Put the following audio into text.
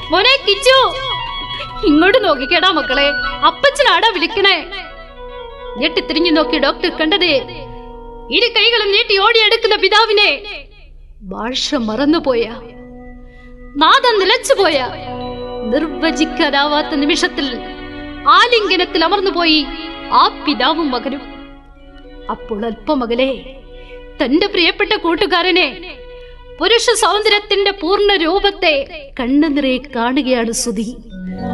മോനെ കിച്ചു ഇങ്ങോട്ട് നോക്കിക്കേടാ മക്കളെ അപ്പച്ചനാടാ വിളിക്കണേ ഞെട്ടിത്തിരിഞ്ഞു നോക്കി ഡോക്ടർ കണ്ടതേ ഇരു കൈകളും നീട്ടി ഓടിയെടുക്കുന്ന പിതാവിനെ ഭാഷ മറന്നുപോയ നാദം നിലച്ചുപോയ നിർവചിക്കാനാവാത്ത നിമിഷത്തിൽ ആലിംഗനത്തിൽ അമർന്നുപോയി ആ പിതാവും മകനും അപ്പോൾ അല്പമകലെ തന്റെ പ്രിയപ്പെട്ട കൂട്ടുകാരനെ പുരുഷ സൗന്ദര്യത്തിന്റെ പൂർണ്ണ രൂപത്തെ കണ്ണു നിറയെ കാണുകയാണ് സുധി